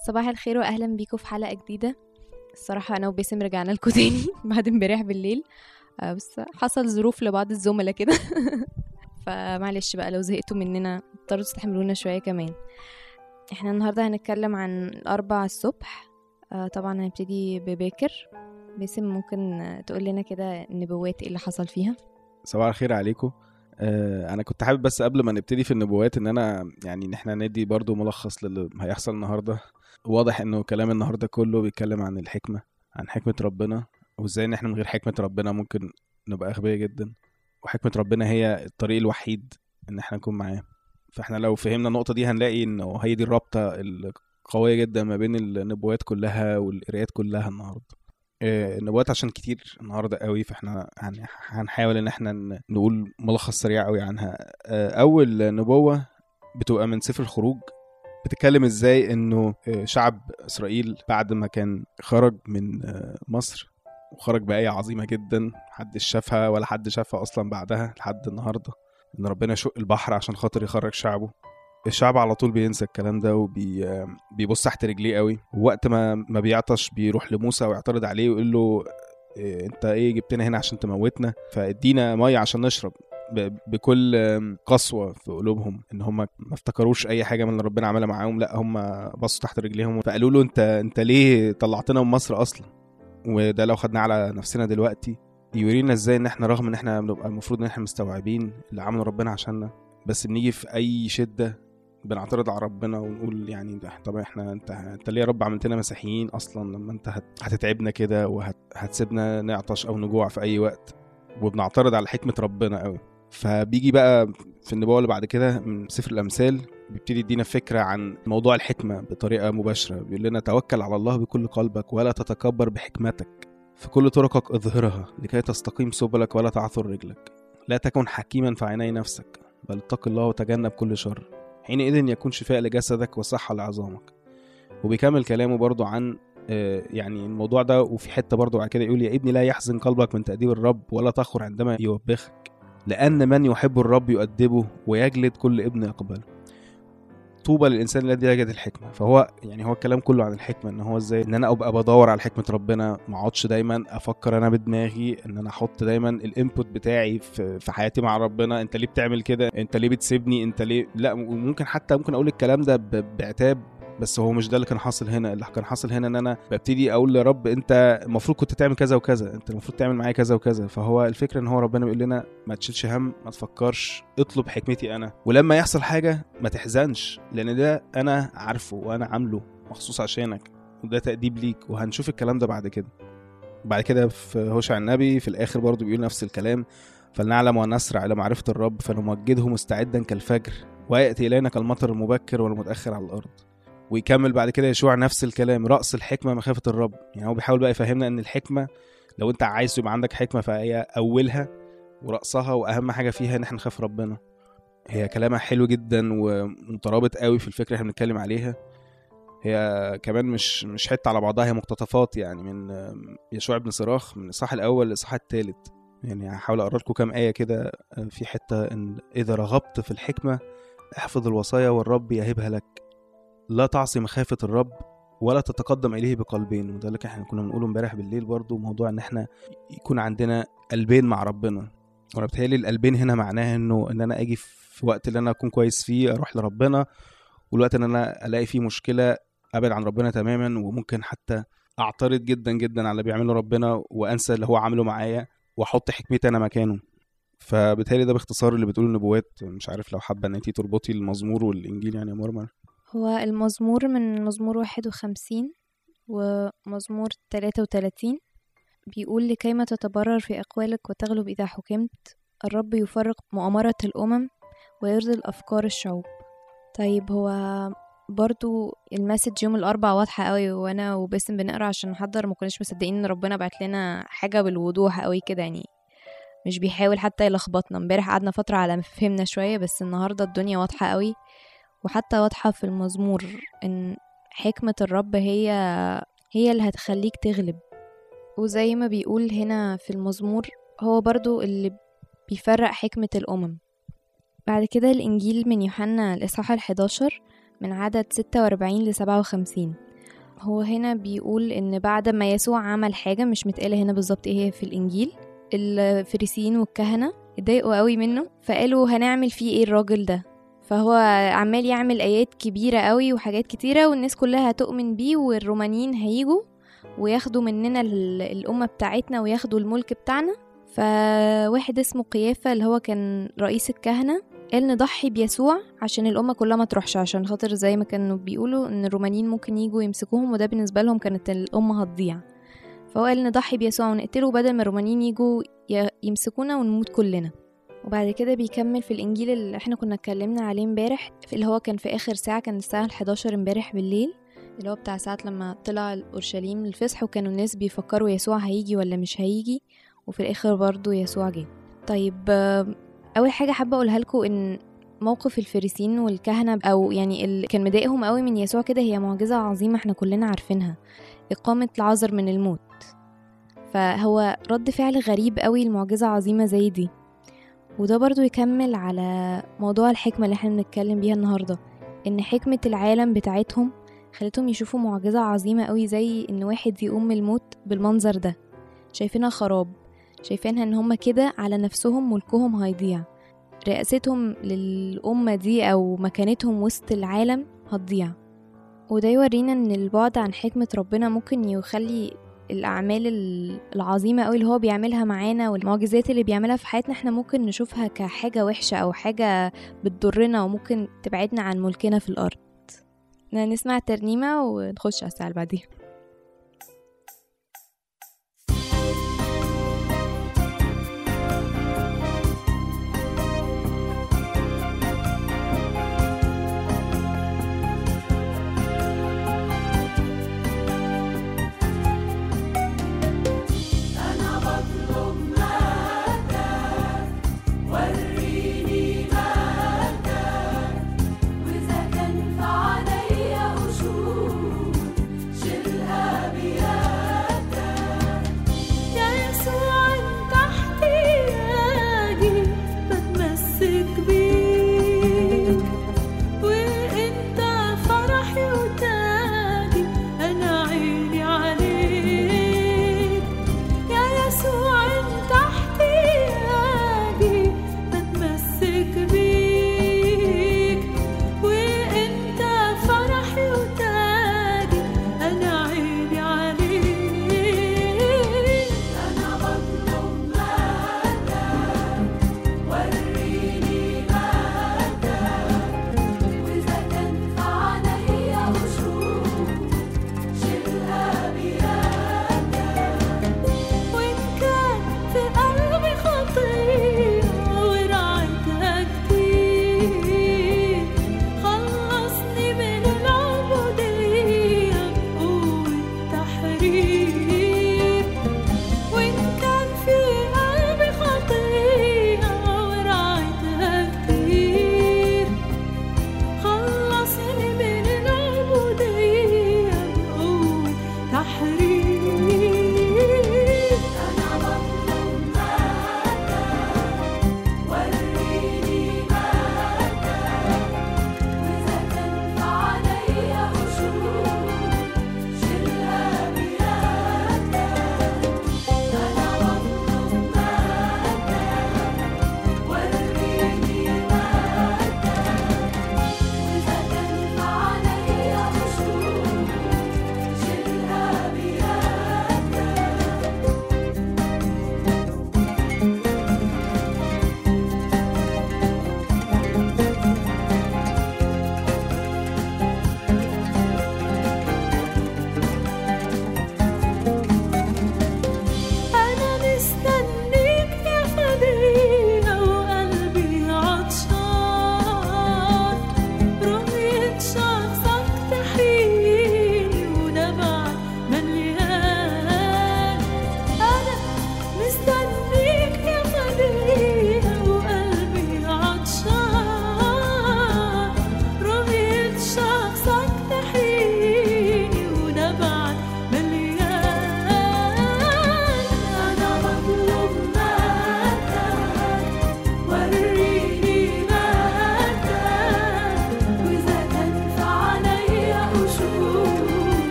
صباح الخير واهلا بيكم في حلقه جديده الصراحه انا وباسم رجعنا لكم تاني بعد امبارح بالليل آه، بس حصل ظروف لبعض الزملاء كده فمعلش بقى لو زهقتوا مننا اضطروا تستحملونا شويه كمان احنا النهارده هنتكلم عن الاربع الصبح آه، طبعا هنبتدي بباكر باسم ممكن تقول لنا كده النبوات ايه اللي حصل فيها صباح الخير عليكم آه انا كنت حابب بس قبل ما نبتدي في النبوات ان انا يعني ان احنا ندي برضو ملخص للي هيحصل النهارده واضح انه كلام النهارده كله بيتكلم عن الحكمه عن حكمه ربنا وازاي ان احنا من غير حكمه ربنا ممكن نبقى اغبياء جدا وحكمه ربنا هي الطريق الوحيد ان احنا نكون معاه فاحنا لو فهمنا النقطه دي هنلاقي انه هي دي الرابطه القويه جدا ما بين النبوات كلها والقرايات كلها النهارده آه، النبوات عشان كتير النهارده قوي فاحنا هن- هنحاول ان احنا ن- نقول ملخص سريع قوي عنها آه، اول نبوه بتبقى من سفر الخروج بتتكلم ازاي انه آه، شعب اسرائيل بعد ما كان خرج من آه، مصر وخرج بآية عظيمة جدا محدش شافها ولا حد شافها أصلا بعدها لحد النهاردة إن ربنا يشق البحر عشان خاطر يخرج شعبه الشعب على طول بينسى الكلام ده وبيبص تحت رجليه قوي ووقت ما ما بيعطش بيروح لموسى ويعترض عليه ويقول له إيه انت ايه جبتنا هنا عشان تموتنا فادينا ميه عشان نشرب ب- بكل آم، قسوه في قلوبهم ان هم ما افتكروش اي حاجه من اللي ربنا عملها معاهم لا هم بصوا تحت رجليهم فقالوا له انت انت ليه طلعتنا من مصر اصلا وده لو خدناه على نفسنا دلوقتي يورينا ازاي ان احنا رغم ان احنا بنبقى المفروض ان احنا مستوعبين اللي عمله ربنا عشاننا بس بنيجي في اي شده بنعترض على ربنا ونقول يعني ده طب احنا انت انت ليه يا رب عملتنا مسيحيين اصلا لما انت هت... هتتعبنا كده وهتسيبنا نعطش او نجوع في اي وقت وبنعترض على حكمه ربنا قوي فبيجي بقى في النبوه اللي بعد كده من سفر الامثال بيبتدي يدينا فكره عن موضوع الحكمه بطريقه مباشره بيقول لنا توكل على الله بكل قلبك ولا تتكبر بحكمتك في كل طرقك اظهرها لكي تستقيم سبلك ولا تعثر رجلك لا تكن حكيما في عيني نفسك بل اتق الله وتجنب كل شر حينئذ يكون شفاء لجسدك وصحة لعظامك وبيكمل كلامه برضو عن آه، يعني الموضوع ده وفي حتة برضو بعد كده يقول يا ابني لا يحزن قلبك من تأديب الرب ولا تخر عندما يوبخك لأن من يحب الرب يؤدبه ويجلد كل ابن يقبله طوبى للانسان الذي يجد الحكمه فهو يعني هو الكلام كله عن الحكمه ان هو ازاي ان انا ابقى بدور على حكمه ربنا ما اقعدش دايما افكر انا بدماغي ان انا احط دايما الانبوت بتاعي في, في حياتي مع ربنا انت ليه بتعمل كده انت ليه بتسيبني انت ليه لا ممكن حتى ممكن اقول الكلام ده ب- بعتاب بس هو مش ده اللي كان حاصل هنا اللي كان حاصل هنا ان انا ببتدي اقول يا رب انت المفروض كنت تعمل كذا وكذا انت المفروض تعمل معايا كذا وكذا فهو الفكره ان هو ربنا بيقول لنا ما تشيلش هم ما تفكرش اطلب حكمتي انا ولما يحصل حاجه ما تحزنش لان ده انا عارفه وانا عامله مخصوص عشانك وده تأديب ليك وهنشوف الكلام ده بعد كده بعد كده في هوشع النبي في الاخر برضو بيقول نفس الكلام فلنعلم ونسرع الى معرفه الرب فنمجده مستعدا كالفجر وياتي الينا كالمطر المبكر والمتاخر على الارض ويكمل بعد كده يشوع نفس الكلام رأس الحكمة مخافة الرب يعني هو بيحاول بقى يفهمنا ان الحكمة لو انت عايز يبقى عندك حكمة فهي أولها ورأسها وأهم حاجة فيها ان احنا نخاف ربنا هي كلامها حلو جدا ومترابط قوي في الفكرة اللي احنا بنتكلم عليها هي كمان مش مش حتة على بعضها هي مقتطفات يعني من آم، يشوع بن صراخ من الإصحاح الأول للإصحاح الثالث يعني هحاول أقرأ لكم كام آية كده آه، في حتة إن إذا رغبت في الحكمة احفظ الوصايا والرب يهبها لك لا تعصي مخافة الرب ولا تتقدم إليه بقلبين وده اللي احنا كنا بنقوله امبارح بالليل برضو موضوع ان احنا يكون عندنا قلبين مع ربنا وانا بتهيألي القلبين هنا معناه انه ان انا اجي في وقت اللي انا اكون كويس فيه اروح لربنا والوقت ان انا الاقي فيه مشكلة ابعد عن ربنا تماما وممكن حتى اعترض جدا جدا على اللي بيعمله ربنا وانسى اللي هو عامله معايا واحط حكمتي انا مكانه فبالتالي ده باختصار اللي بتقول النبوات مش عارف لو حابه ان انت تربطي المزمور والانجيل يعني يا مرمر هو المزمور من مزمور واحد وخمسين ومزمور تلاتة وتلاتين بيقول لكيما تتبرر في أقوالك وتغلب إذا حكمت الرب يفرق مؤامرة الأمم ويرضي الأفكار الشعوب طيب هو برضو المسج يوم الأربع واضحة قوي وأنا وباسم بنقرا عشان نحضر ما كناش مصدقين إن ربنا بعت لنا حاجة بالوضوح قوي كده يعني مش بيحاول حتى يلخبطنا امبارح قعدنا فترة على ما فهمنا شوية بس النهاردة الدنيا واضحة قوي وحتى واضحة في المزمور إن حكمة الرب هي هي اللي هتخليك تغلب وزي ما بيقول هنا في المزمور هو برضو اللي بيفرق حكمة الأمم بعد كده الإنجيل من يوحنا الإصحاح الحداشر من عدد ستة وأربعين لسبعة وخمسين هو هنا بيقول ان بعد ما يسوع عمل حاجة مش متقالة هنا بالظبط ايه هي في الانجيل الفريسيين والكهنة اتضايقوا قوي منه فقالوا هنعمل فيه ايه الراجل ده فهو عمال يعمل ايات كبيرة قوي وحاجات كتيرة والناس كلها هتؤمن بيه والرومانيين هيجوا وياخدوا مننا ال- الأمة بتاعتنا وياخدوا الملك بتاعنا فواحد اسمه قيافة اللي هو كان رئيس الكهنة قال نضحي بيسوع عشان الأمة كلها ما تروحش عشان خاطر زي ما كانوا بيقولوا إن الرومانيين ممكن يجوا يمسكوهم وده بالنسبة لهم كانت الأمة هتضيع فهو قال نضحي بيسوع ونقتله بدل ما الرومانيين يجوا ي- يمسكونا ونموت كلنا وبعد كده بيكمل في الإنجيل اللي احنا كنا اتكلمنا عليه امبارح اللي هو كان في آخر ساعة كان الساعة 11 امبارح بالليل اللي هو بتاع ساعة لما طلع أورشليم للفسح وكانوا الناس بيفكروا يسوع هيجي ولا مش هيجي وفي الآخر برضو يسوع جه طيب آه، أول حاجة حابة أقولها لكم إن موقف الفريسين والكهنة أو يعني اللي كان مضايقهم قوي من يسوع كده هي معجزة عظيمة احنا كلنا عارفينها إقامة العذر من الموت فهو رد فعل غريب قوي المعجزة عظيمة زي دي وده برضو يكمل على موضوع الحكمة اللي احنا بنتكلم بيها النهاردة إن حكمة العالم بتاعتهم خلتهم يشوفوا معجزة عظيمة قوي زي إن واحد يقوم من الموت بالمنظر ده شايفينها خراب شايفينها إن هما كده على نفسهم ملكهم هيضيع رئاستهم للأمة دي أو مكانتهم وسط العالم هتضيع وده يورينا إن البعد عن حكمة ربنا ممكن يخلي الأعمال ال- العظيمة أوي اللي هو بيعملها معانا والمعجزات اللي بيعملها في حياتنا احنا ممكن نشوفها كحاجة وحشة أو حاجة بتضرنا وممكن تبعدنا عن ملكنا في الأرض نسمع الترنيمة ونخش على الساعة اللي بعديها أنا بطلب مجدك وريني مجدك وإذا كان فعليا قشور شيلها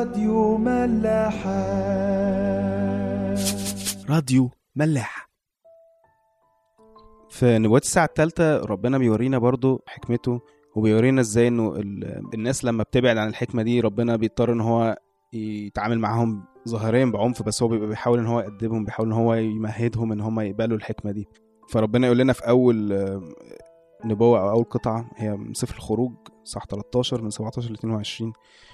راديو ملاحة راديو ملاح في نبوات الساعة التالتة ربنا بيورينا برضو حكمته وبيورينا ازاي انه ال- الناس لما بتبعد عن الحكمة دي ربنا بيضطر ان هو يتعامل معاهم ظاهريا بعنف بس هو بيبقى بيحاول ان هو يأدبهم بيحاول ان هو يمهدهم ان هم يقبلوا الحكمة دي فربنا يقول لنا في اول آه، نبوة او اول قطعة هي من سفر الخروج صح 13 من 17 ل 22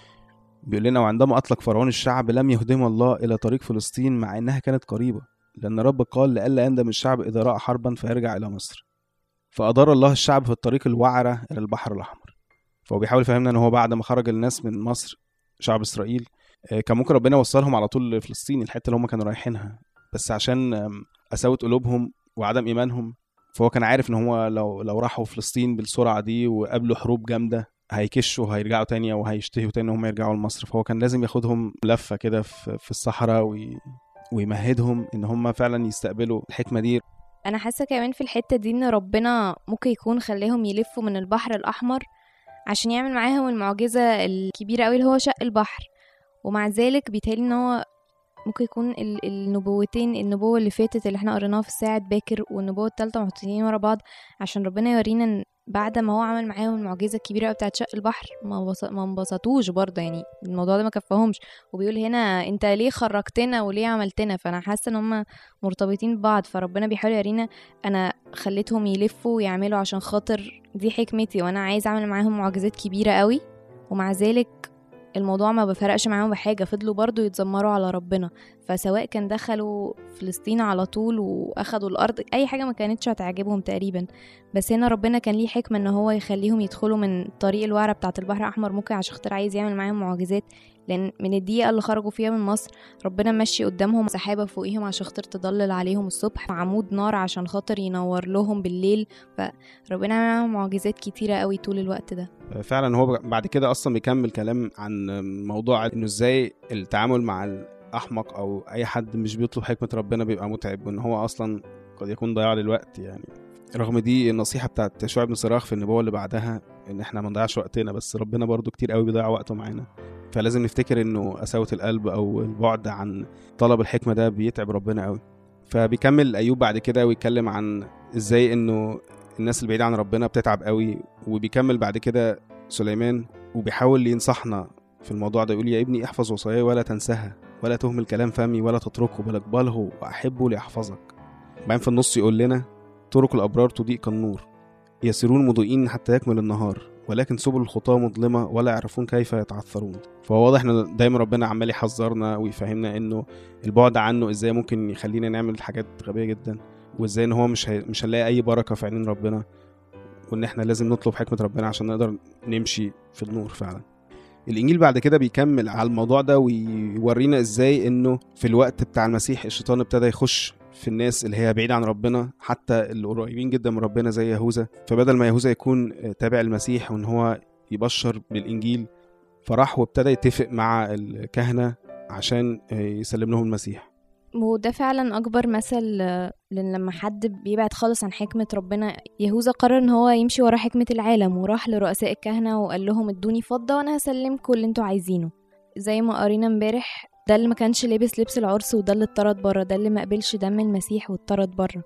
بيقول لنا وعندما اطلق فرعون الشعب لم يهدم الله الى طريق فلسطين مع انها كانت قريبة لأن رب قال لئلا يندم الشعب إذا رأى حربا فيرجع إلى مصر فأدار الله الشعب في الطريق الوعرة إلى البحر الأحمر فهو بيحاول يفهمنا إن هو بعد ما خرج الناس من مصر شعب إسرائيل آه، كان ممكن ربنا يوصلهم على طول لفلسطين الحتة اللي هم كانوا رايحينها بس عشان آم، قساوة قلوبهم وعدم إيمانهم فهو كان عارف إن هو لو لو راحوا فلسطين بالسرعة دي وقابلوا حروب جامدة هيكشوا وهيرجعوا تاني وهيشتهوا تاني إن هم يرجعوا لمصر فهو كان لازم ياخدهم لفة كده في في الصحراء وي... ويمهدهم ان هم فعلا يستقبلوا الحكمه دي انا حاسه كمان في الحته دي ان ربنا ممكن يكون خلاهم يلفوا من البحر الاحمر عشان يعمل معاهم المعجزه الكبيره قوي اللي هو شق البحر ومع ذلك بيتهيألي ان هو ممكن يكون ال- النبوتين النبوة اللي فاتت اللي احنا قريناها في الساعة باكر والنبوة التالتة محطوطين ورا بعض عشان ربنا يورينا ان بعد ما هو عمل معاهم المعجزة الكبيرة قوي بتاعت شق البحر ما بص- ما انبسطوش برضه يعني الموضوع ده ما كفاهمش وبيقول هنا انت ليه خرجتنا وليه عملتنا فانا حاسة ان هم مرتبطين ببعض فربنا بيحاول يورينا انا خليتهم يلفوا ويعملوا عشان خاطر دي حكمتي وانا عايز اعمل معاهم معجزات كبيرة قوي ومع ذلك الموضوع ما بفرقش معاهم بحاجة فضلوا برضو يتذمروا على ربنا فسواء كان دخلوا فلسطين على طول واخدوا الارض اي حاجة ما كانتش هتعجبهم تقريبا بس هنا ربنا كان ليه حكمة ان هو يخليهم يدخلوا من طريق الوعرة بتاعة البحر الاحمر ممكن عشان خاطر عايز يعمل معاهم معجزات لان من الدقيقة اللي خرجوا فيها من مصر ربنا مشي قدامهم سحابة فوقيهم عشان خاطر تضلل عليهم الصبح وعمود نار عشان خاطر ينور لهم بالليل فربنا عمل معاهم معجزات كتيرة قوي طول الوقت ده فعلا هو بعد كده اصلا بيكمل كلام عن موضوع انه ازاي التعامل مع الاحمق او اي حد مش بيطلب حكمه ربنا بيبقى متعب وان هو اصلا قد يكون ضياع للوقت يعني رغم دي النصيحه بتاعت شعيب بن صراخ في النبوه اللي بعدها ان احنا ما نضيعش وقتنا بس ربنا برضو كتير قوي بيضيع وقته معانا فلازم نفتكر انه قساوه القلب او البعد عن طلب الحكمه ده بيتعب ربنا قوي فبيكمل ايوب بعد كده ويتكلم عن ازاي انه الناس اللي بعيده عن ربنا بتتعب قوي وبيكمل بعد كده سليمان وبيحاول ينصحنا في الموضوع ده يقول يا ابني احفظ وصاياي ولا تنساها ولا تهمل كلام فمي ولا تتركه بل اقبله واحبه ليحفظك بعدين في النص يقول لنا طرق الابرار تضيء كالنور يسيرون مضيئين حتى يكمل النهار ولكن سبل الخطاة مظلمة ولا يعرفون كيف يتعثرون فهو واضح ان دايما ربنا عمال يحذرنا ويفهمنا انه البعد عنه ازاي ممكن يخلينا نعمل حاجات غبية جدا وازاي ان هو مش هي... مش هنلاقي اي بركة في عينين ربنا وان احنا لازم نطلب حكمة ربنا عشان نقدر نمشي في النور فعلا الانجيل بعد كده بيكمل على الموضوع ده ويورينا ازاي انه في الوقت بتاع المسيح الشيطان ابتدى يخش في الناس اللي هي بعيدة عن ربنا حتى اللي قريبين جدا من ربنا زي يهوذا فبدل ما يهوذا يكون تابع المسيح وان هو يبشر بالانجيل فراح وابتدى يتفق مع الكهنة عشان يسلم لهم المسيح وده فعلا اكبر مثل آه، لان لما حد بيبعد خالص عن حكمة ربنا يهوذا قرر ان هو يمشي ورا حكمة العالم وراح لرؤساء الكهنة وقال لهم ادوني فضة وانا هسلمكم اللي انتوا عايزينه زي ما قرينا امبارح ده اللي ما كانش لابس لبس العرس وده اللي اتطرد بره ده اللي ما قبلش دم المسيح واتطرد بره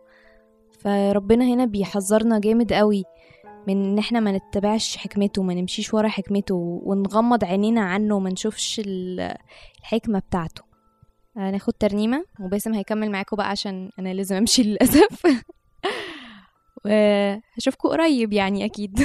فربنا هنا بيحذرنا جامد قوي من ان احنا ما نتبعش حكمته ما نمشيش ورا حكمته ونغمض عينينا عنه وما نشوفش ال- الحكمة بتاعته هناخد ترنيمة وباسم هيكمل معاكم بقى عشان انا لازم امشي للاسف وهشوفكم قريب يعني اكيد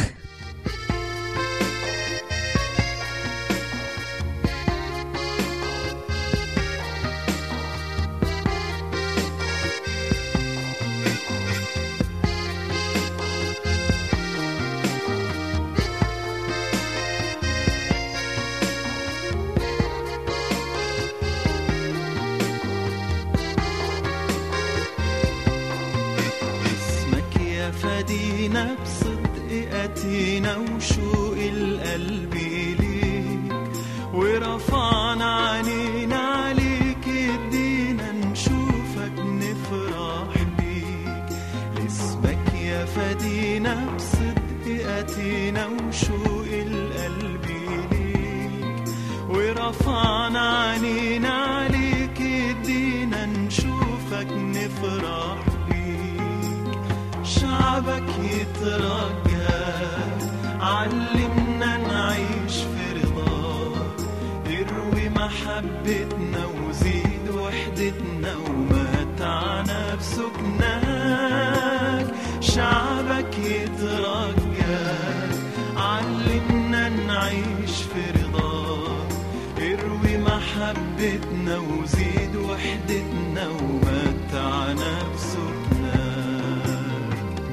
اسمك يا فدينا بصدق أتينا وشوق القلب ليك ورفعنا عنينا عليك ادينا نشوفك نفرح بيك اسمك يا فدينا بصدق أتينا وشوق القلب ليك ورفعنا ورفعنا عينينا عليك ادينا نشوفك نفرح بيك شعبك يترجاك علمنا نعيش في رضاك اروي محبتنا وزيد وحدتنا ومتعنا بسكناك شعبك يترجاك علمنا نعيش في رضاك اروي محبتنا وزيد وحدتنا ومتعنا بسكناك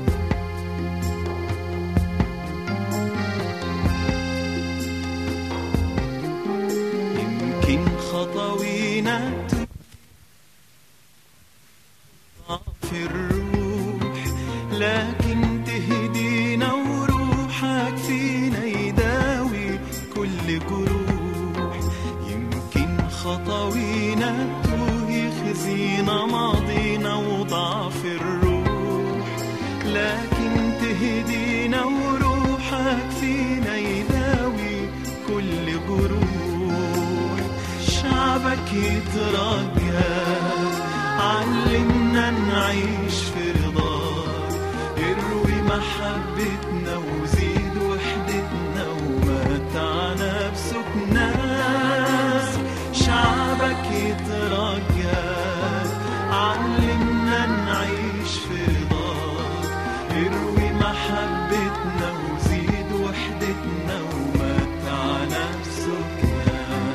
يمكن خطوينا في الروح لكن تهدينا وروحك فينا يداوي كل جروح يمكن خطوينا توهي خزينا ماضينا وضعف الروح لكن تهدينا وروحك فينا يداوي كل جروح شعبك يترجاك علمنا نعيش في رضاك اروي محبتنا وزيد وحدتنا ومتعنا بسكناك شعبك يترجاك علمنا نعيش في رضاك اروي محبتنا وزيد وحدتنا ومتعنا بسكناك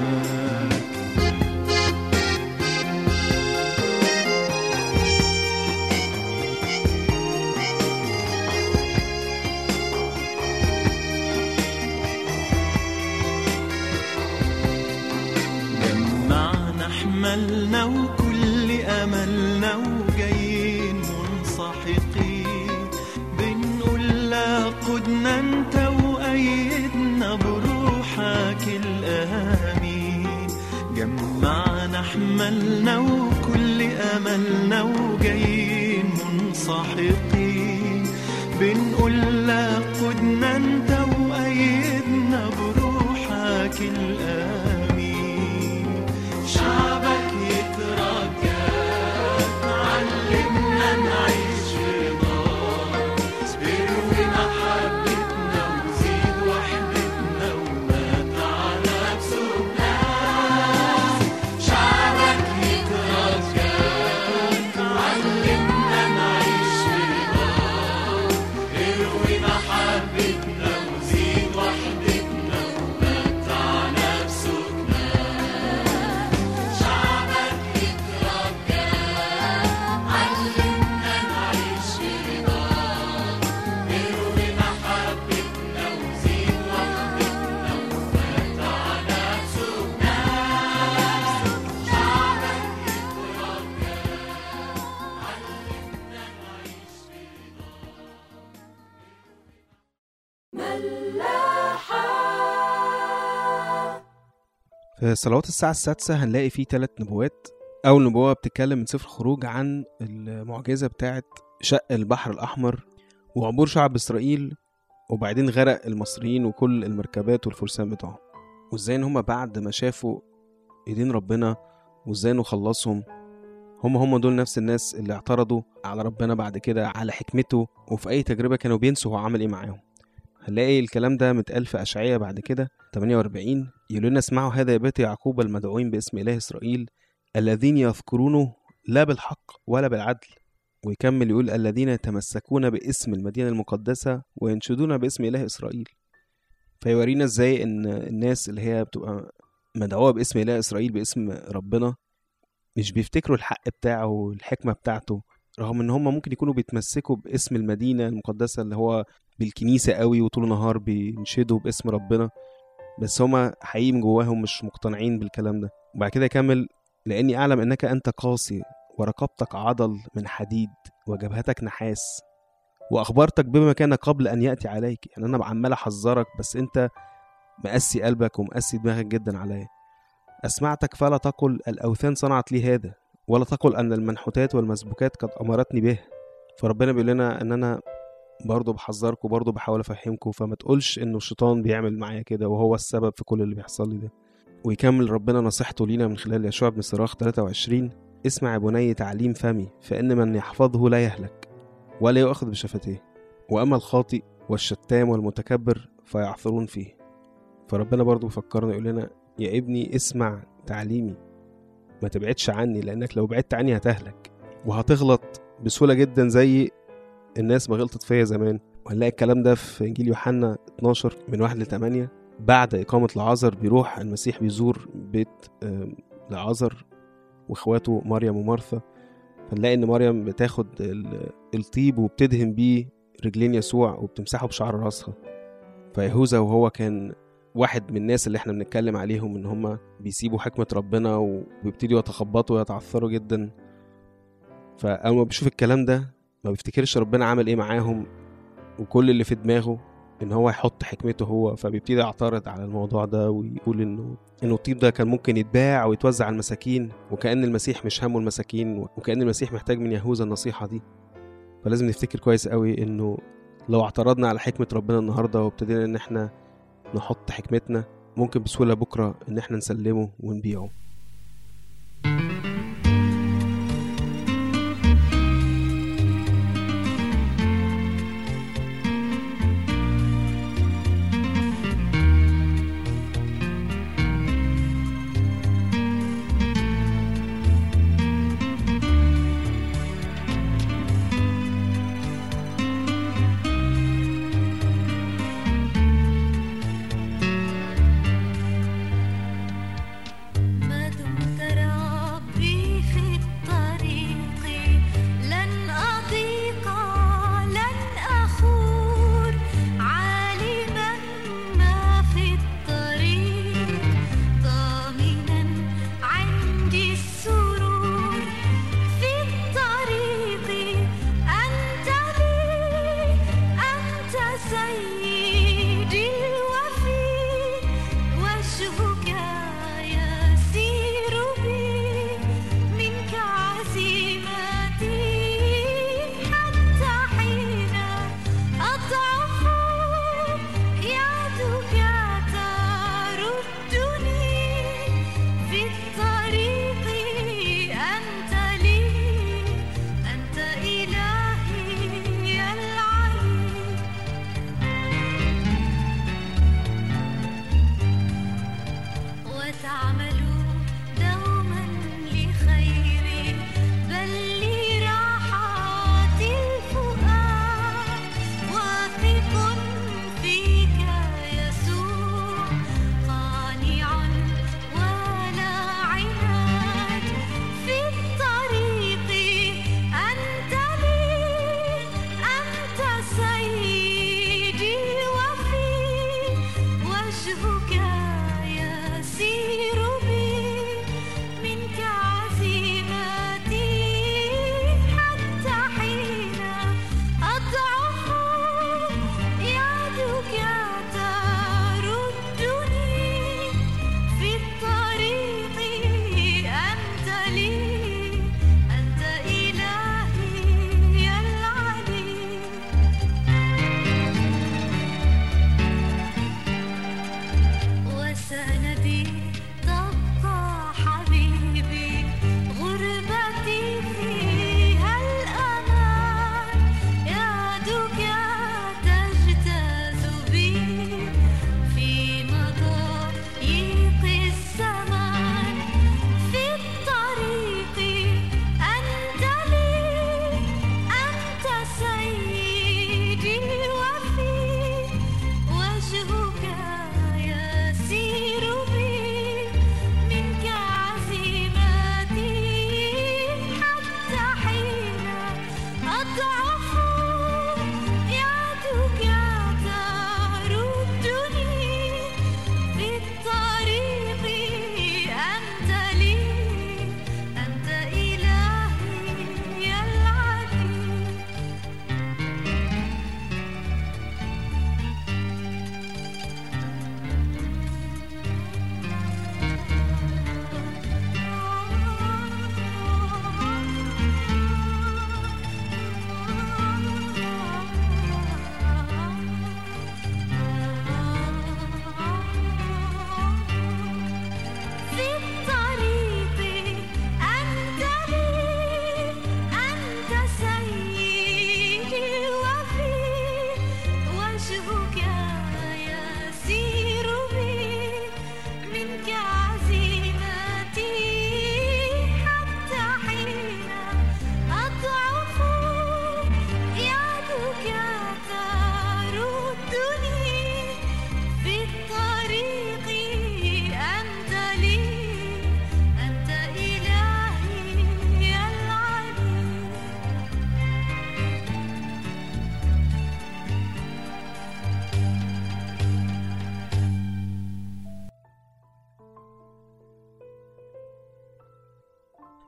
جمعنا حملنا وكل املنا وجايين منسحقين بنقول لا قدنا انت وايدنا بروحك الامين جمعنا حملنا وكل املنا وجايين منسحقين بنقول لا قدنا انت وايدنا بروحك الامين شعبك يترجاك علمنا نعيش في رضاك اروي محبتنا وزيد وحدتنا ومتعنا بسكناك شعبك يترجاك علمنا نعيش في رضاك اروي محبتنا وزيد وحدتنا ومتعنا بسكناك شعبك يترجاك علمنا نعيش في رضاك اروي محبتنا وزيد وحدتنا ومتعنا بسكناك شعبك في صلوات الساعة السادسة هنلاقي فيه ثلاث نبوات أول نبوة بتتكلم من سفر الخروج عن المعجزة بتاعة شق البحر الأحمر وعبور شعب إسرائيل وبعدين غرق المصريين وكل المركبات والفرسان بتوعهم وازاي ان هما بعد ما شافوا ايدين ربنا وازاي انه خلصهم هم هم دول نفس الناس اللي اعترضوا على ربنا بعد كده على حكمته وفي اي تجربة كانوا بينسوا هو عمل ايه معاهم هنلاقي الكلام ده متقال في أشعية بعد كده 48 يقول لنا اسمعوا هذا يا بيت يعقوب المدعوين باسم إله إسرائيل الذين يذكرونه لا بالحق ولا بالعدل ويكمل يقول الذين يتمسكون باسم المدينة المقدسة وينشدون باسم إله إسرائيل فيورينا ازاي ان الناس اللي هي بتبقى مدعوة باسم إله إسرائيل باسم ربنا مش بيفتكروا الحق بتاعه والحكمة بتاعته رغم ان هم ممكن يكونوا بيتمسكوا باسم المدينة المقدسة اللي هو بالكنيسة قوي وطول النهار بينشدوا باسم ربنا بس هما حقيقي من جواهم مش مقتنعين بالكلام ده وبعد كده يكمل لاني اعلم انك انت قاسي ورقبتك عضل من حديد وجبهتك نحاس واخبرتك بما كان قبل ان ياتي عليك يعني انا عمال احذرك بس انت مقسي قلبك ومقسي دماغك جدا عليا اسمعتك فلا تقل الاوثان صنعت لي هذا ولا تقل ان المنحوتات والمسبوكات قد امرتني به فربنا بيقول لنا ان انا برضه بحذركم برضه بحاول افهمكم فما تقولش انه الشيطان بيعمل معايا كده وهو السبب في كل اللي بيحصل لي ده ويكمل ربنا نصيحته لينا من خلال يشوع بن صراخ 23 اسمع يا بني تعليم فمي فإن من يحفظه لا يهلك ولا يؤخذ بشفتيه وأما الخاطئ والشتام والمتكبر فيعثرون فيه فربنا برضو فكرنا يقول لنا يا ابني اسمع تعليمي ما تبعدش عني لأنك لو بعدت عني هتهلك وهتغلط بسهولة جدا زي الناس ما غلطت فيا زمان وهنلاقي الكلام ده في إنجيل يوحنا 12 من 1 ل 8 بعد إقامة لعازر بيروح المسيح بيزور بيت آم، لعازر واخواته مريم ومارثا فنلاقي ان مريم بتاخد ال- الطيب وبتدهن بيه رجلين يسوع وبتمسحه بشعر راسها فيهوذا وهو كان واحد من الناس اللي احنا بنتكلم عليهم ان هم بيسيبوا حكمة ربنا وبيبتدوا يتخبطوا ويتعثروا جدا فأول ما بيشوف الكلام ده ما بيفتكرش ربنا عمل ايه معاهم وكل اللي في دماغه ان هو يحط حكمته هو فبيبتدي يعترض على الموضوع ده ويقول انه انه الطيب ده كان ممكن يتباع ويتوزع على المساكين وكأن المسيح مش همه المساكين وكأن المسيح محتاج من يهوذا النصيحة دي فلازم نفتكر كويس قوي انه لو اعترضنا على حكمة ربنا النهاردة وابتدينا ان احنا نحط حكمتنا ممكن بسهولة بكرة ان احنا نسلمه ونبيعه ما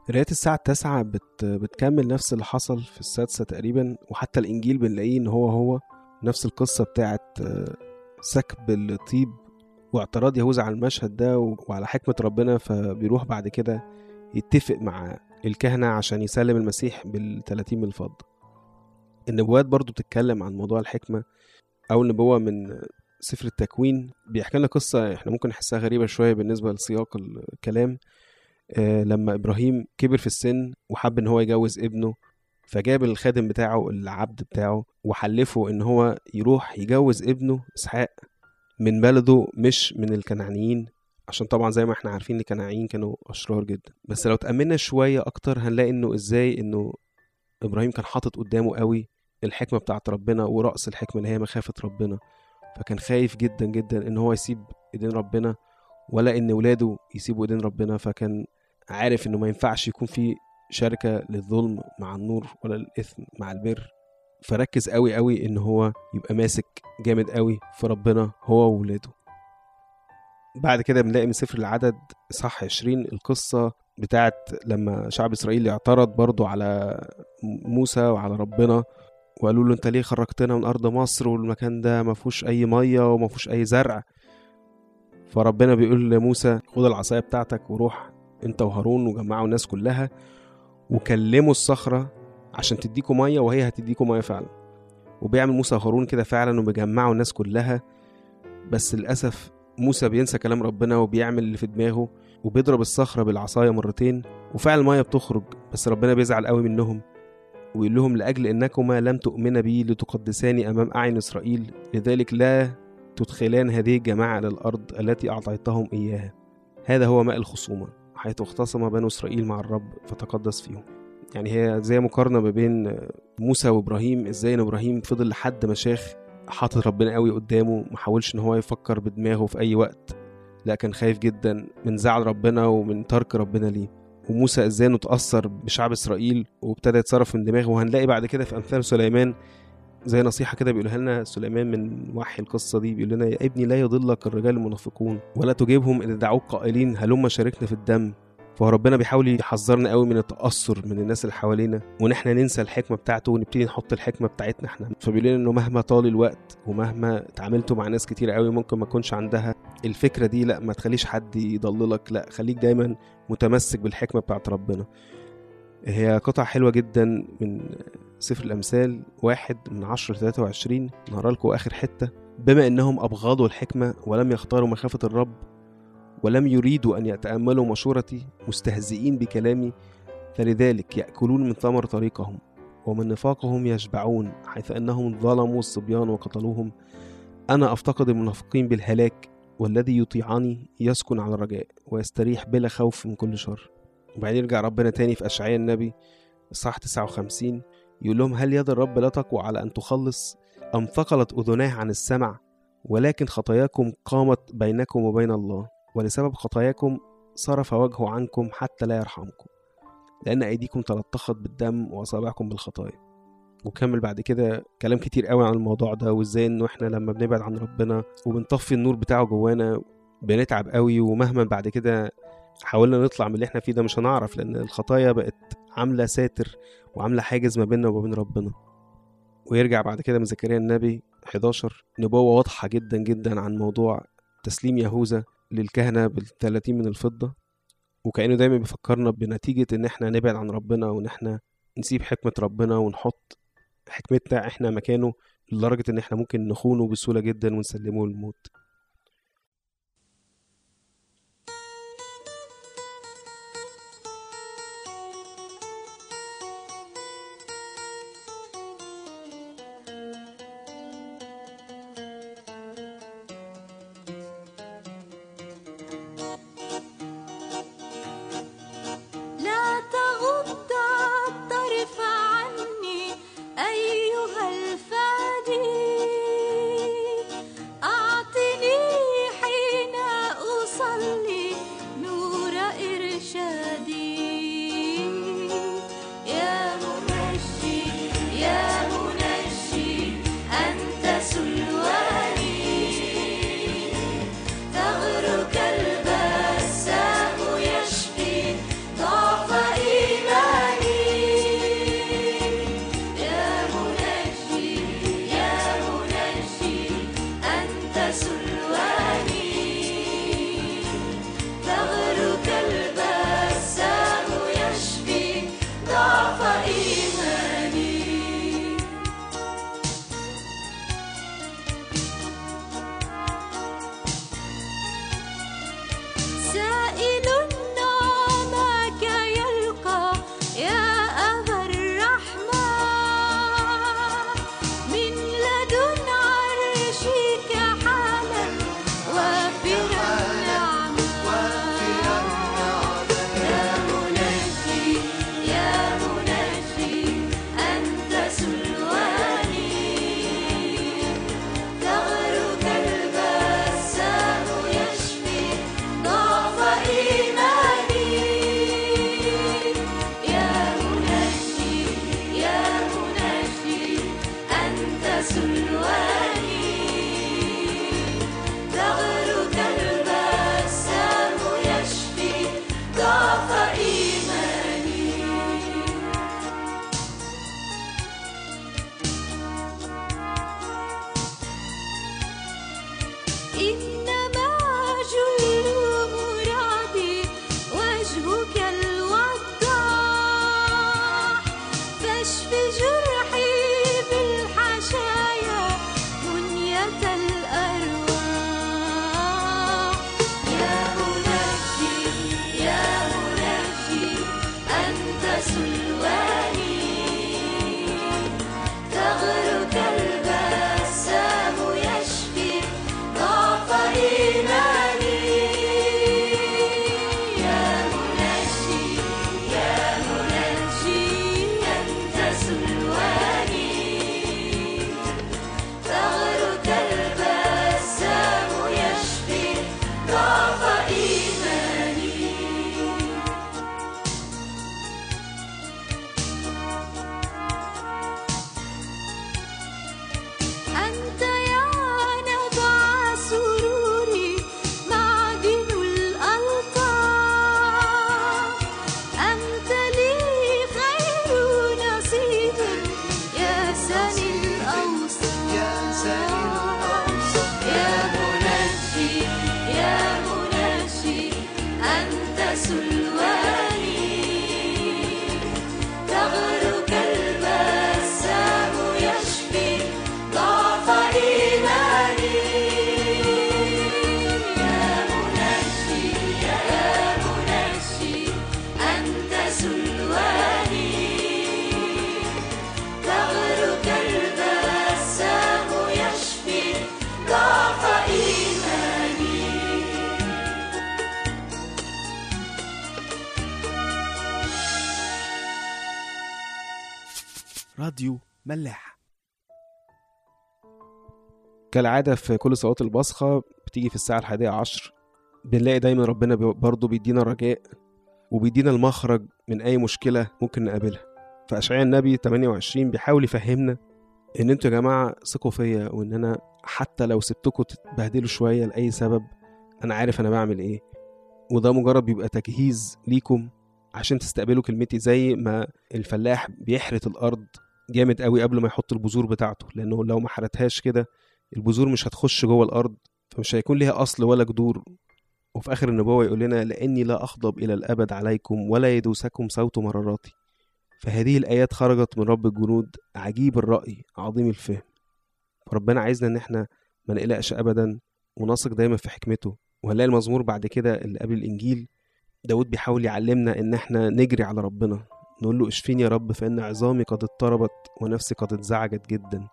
قراية الساعة التاسعة بت... بتكمل نفس اللي حصل في السادسة تقريبا وحتى الإنجيل بنلاقيه إن هو هو نفس القصة بتاعت آه، سكب الطيب واعتراض يهوذا على المشهد ده و- وعلى حكمة ربنا فبيروح بعد كده يتفق مع الكهنة عشان يسلم المسيح بالتلاتين من الفضة النبوات برضو بتتكلم عن موضوع الحكمة أو النبوة من سفر التكوين بيحكي لنا قصة احنا ممكن نحسها غريبة شوية بالنسبة لسياق الكلام آه، لما إبراهيم كبر في السن وحب إن هو يجوز ابنه فجاب الخادم بتاعه العبد بتاعه وحلفه إن هو يروح يجوز ابنه إسحاق من بلده مش من الكنعانيين عشان طبعا زي ما احنا عارفين ان الكنعانيين كانوا اشرار جدا بس لو تأملنا شوية اكتر هنلاقي انه ازاي انه ابراهيم كان حاطط قدامه قوي الحكمة بتاعت ربنا ورأس الحكمة اللي هي مخافة ربنا فكان خايف جدا جدا ان هو يسيب ايدين ربنا ولا ان ولاده يسيبوا ايدين ربنا فكان عارف انه ما ينفعش يكون في شركة للظلم مع النور ولا الإثم مع البر فركز قوي قوي ان هو يبقى ماسك جامد قوي في ربنا هو وولاده بعد كده بنلاقي من سفر العدد صح 20 القصة بتاعت لما شعب إسرائيل اعترض برضو على موسى وعلى ربنا وقالوا له انت ليه خرجتنا من أرض مصر والمكان ده ما فيهوش أي مية وما فيهوش أي زرع فربنا بيقول لموسى خد العصاية بتاعتك وروح انت وهارون وجمعوا الناس كلها وكلموا الصخرة عشان تديكوا مية وهي هتديكوا مية فعلا وبيعمل موسى وهارون كده فعلا وبيجمعوا الناس كلها بس للأسف موسى بينسى كلام ربنا وبيعمل اللي في دماغه وبيضرب الصخرة بالعصاية مرتين وفعلا المية بتخرج بس ربنا بيزعل قوي منهم ويقول لهم لأجل إنكما لم تؤمن بي لتقدساني أمام أعين إسرائيل لذلك لا تدخلان هذه الجماعة إلى الأرض التي أعطيتهم إياها هذا هو ماء الخصومة حيث اختصم بنو إسرائيل مع الرب فتقدس فيهم يعني هي زي مقارنة ما بين موسى وإبراهيم إزاي إن إبراهيم فضل لحد ما شاخ حاطط ربنا قوي قدامه ما حاولش إن هو يفكر بدماغه في أي وقت لا كان خايف جدا من زعل ربنا ومن ترك ربنا ليه وموسى ازاي انه اتأثر بشعب اسرائيل وابتدى يتصرف من دماغه وهنلاقي بعد كده في امثال سليمان زي نصيحة كده بيقولها لنا سليمان من وحي القصة دي بيقول لنا يا ابني لا يضلك الرجال المنافقون ولا تجيبهم إذا دعوك قائلين هلما شاركنا في الدم فهو ربنا بيحاول يحذرنا قوي من التأثر من الناس اللي حوالينا وإن احنا ننسى الحكمة بتاعته ونبتدي نحط الحكمة بتاعتنا احنا فبيقول لنا إنه مهما طال الوقت ومهما اتعاملتوا مع ناس كتير قوي ممكن ما تكونش عندها الفكرة دي لا ما تخليش حد يضللك لا خليك دايما متمسك بالحكمة بتاعت ربنا هي قطعة حلوة جدا من سفر الأمثال واحد من عشر تلاتة وعشرين نهار لكم آخر حتة بما إنهم أبغضوا الحكمة ولم يختاروا مخافة الرب ولم يريدوا أن يتأملوا مشورتي مستهزئين بكلامي فلذلك يأكلون من ثمر طريقهم ومن نفاقهم يشبعون حيث أنهم ظلموا الصبيان وقتلوهم أنا أفتقد المنافقين بالهلاك والذي يطيعني يسكن على الرجاء ويستريح بلا خوف من كل شر وبعدين يرجع ربنا تاني في أشعياء النبي إصحاح 59 يقول لهم هل يد الرب لا تقوى على أن تخلص أم ثقلت أذناه عن السمع ولكن خطاياكم قامت بينكم وبين الله ولسبب خطاياكم صرف وجهه عنكم حتى لا يرحمكم لأن أيديكم تلطخت بالدم وأصابعكم بالخطايا وكمل بعد كده كلام كتير قوي عن الموضوع ده وازاي انه احنا لما بنبعد عن ربنا وبنطفي النور بتاعه جوانا بنتعب قوي ومهما بعد كده حاولنا نطلع من اللي احنا فيه ده مش هنعرف لان الخطايا بقت عامله ساتر وعامله حاجز ما بيننا وما بين ربنا ويرجع بعد كده من زكريا النبي 11 نبوة واضحة جدا جدا عن موضوع تسليم يهوذا للكهنة بالثلاثين من الفضة وكأنه دايما بيفكرنا بنتيجة إن إحنا نبعد عن ربنا وإن إحنا نسيب حكمة ربنا ونحط حكمتنا إحنا مكانه لدرجة إن إحنا ممكن نخونه بسهولة جدا ونسلمه للموت لا تغض الطرف عني أيها الفادي أعطني سلواني ثغرك البسام يشفي ضعف إيماني إنما جل مرادي وجهك الوضاح فاشف جرحي بالحشايا منية الأرواح يا منجي يا منجي أنت سلواني ثغرك البسام يشفي ضعف إيماني يا منجي يا منجي أنت سلواني ثغرك البسام يشفي ضعف إيماني أنت يا نبع سروري معدن الألطاف أنت لي خير نصيب يا سني الأوصاف يا منجي يا منجي أنت سلواني ثغرك البسام يشفي ضعف إيماني يا منجي يا منجي أنت سلواني ثغرك البسام يشفي ضعف إيماني راديو ملاح كالعادة في كل صلوات البصخة بتيجي في الساعة الحادية عشر بنلاقي دايما ربنا بي- برضه بيدينا رجاء وبيدينا المخرج من أي مشكلة ممكن نقابلها فأشعياء النبي 28 بيحاول يفهمنا إن انتوا يا جماعة ثقوا فيا وإن أنا حتى لو سبتكم تتبهدلوا شوية لأي سبب أنا عارف أنا بعمل إيه وده مجرد بيبقى تجهيز ليكم عشان تستقبلوا كلمتي زي ما الفلاح بيحرث الأرض جامد قوي قبل ما يحط البذور بتاعته لأنه لو ما حرتهاش كده البذور مش هتخش جوه الأرض فمش هيكون ليها أصل ولا جذور وفي آخر النبوة يقول لنا لأني لا أغضب إلى الأبد عليكم ولا يدوسكم صوت مراراتي فهذه الآيات خرجت من رب الجنود عجيب الرأي عظيم الفهم فربنا عايزنا إن إحنا ما نقلقش أبدا ونثق دايما في حكمته وهنلاقي المزمور بعد كده اللي قبل الإنجيل داود بيحاول يعلمنا إن إحنا نجري على ربنا نقول له اشفيني يا رب فإن عظامي قد اضطربت ونفسي قد اتزعجت جدا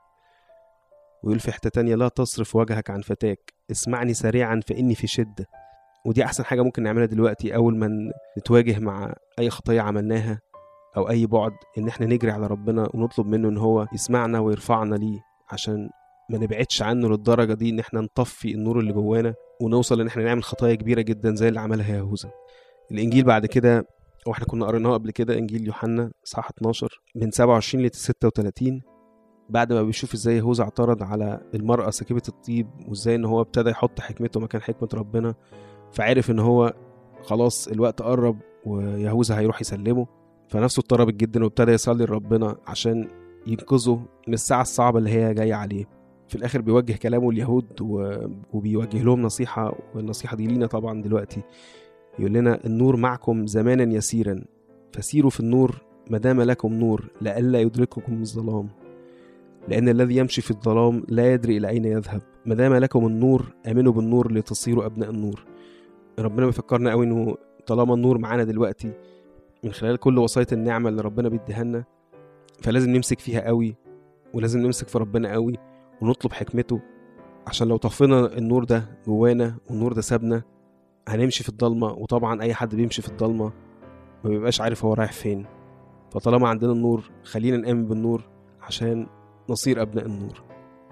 ويقول في حتة تانية لا تصرف وجهك عن فتاك اسمعني سريعا فإني في شدة ودي أحسن حاجة ممكن نعملها دلوقتي أول ما نتواجه مع أي خطية عملناها أو أي بعد إن إحنا نجري على ربنا ونطلب منه إن هو يسمعنا ويرفعنا ليه عشان ما نبعدش عنه للدرجة دي إن إحنا نطفي النور اللي جوانا ونوصل إن إحنا نعمل خطايا كبيرة جدا زي اللي عملها يهوذا الإنجيل بعد كده واحنا كنا قريناه قبل كده انجيل يوحنا اصحاح 12 من 27 ل 36 بعد ما بيشوف ازاي يهوذا اعترض على المرأة سكيبة الطيب وازاي ان هو ابتدى يحط حكمته مكان حكمة ربنا فعرف ان هو خلاص الوقت قرب ويهوذا هيروح يسلمه فنفسه اضطربت جدا وابتدى يصلي لربنا عشان ينقذه من الساعة الصعبة اللي هي جاية عليه في الاخر بيوجه كلامه اليهود و... وبيوجه لهم نصيحة والنصيحة دي لينا طبعا دلوقتي يقول لنا النور معكم زمانا يسيرا فسيروا في النور ما دام لكم نور لئلا يدرككم الظلام لأن الذي يمشي في الظلام لا يدري إلى أين يذهب ما دام لكم النور آمنوا بالنور لتصيروا أبناء النور ربنا بيفكرنا قوي إنه طالما النور معانا دلوقتي من خلال كل وصاية النعمة اللي ربنا بيديها لنا فلازم نمسك فيها قوي ولازم نمسك في ربنا قوي ونطلب حكمته عشان لو طفينا النور ده جوانا والنور ده سابنا هنمشي في الضلمة وطبعا أي حد بيمشي في الضلمة ما بيبقاش عارف هو رايح فين فطالما عندنا النور خلينا نآمن بالنور عشان نصير أبناء النور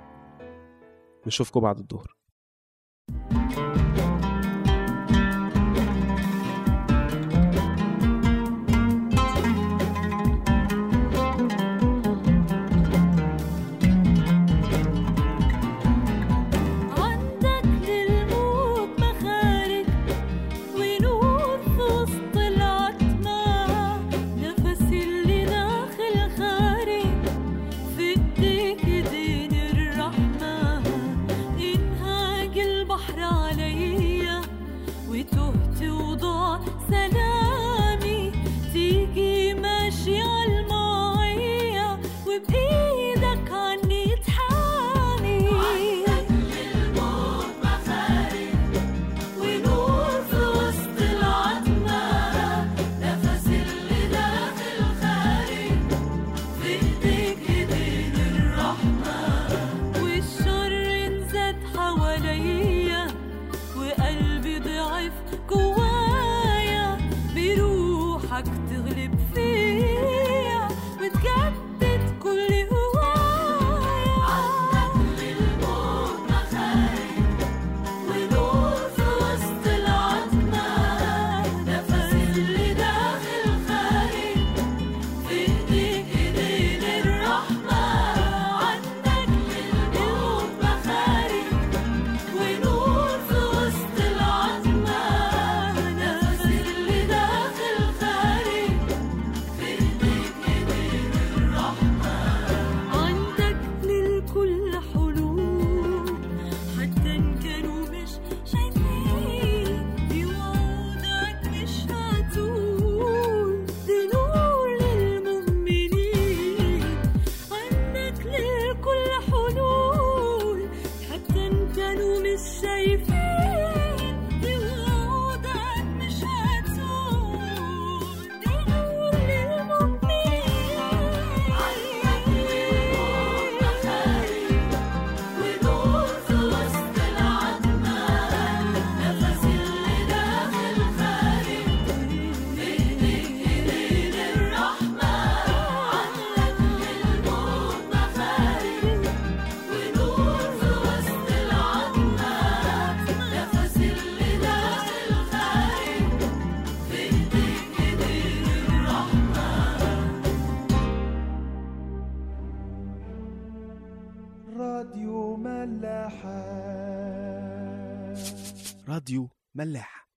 نشوفكم بعد الظهر حتى إن كانوا مش شايفين بوعودك مش هتزول دي نور للمؤمنين عندك لكل حلول حتى إن كانوا مش شايفين بوعودك مش هتزول دي نور للمؤمنين عندك للنور مخارج ونور في وسط العتمة نفس اللي داخل خارج بإيديك إيدين الرحمة عندك للنور مخارج ونور في وسط العتمة نفس اللي داخل خارج بإيديك إيدين الرحمة راديو ملاحة راديو ملاح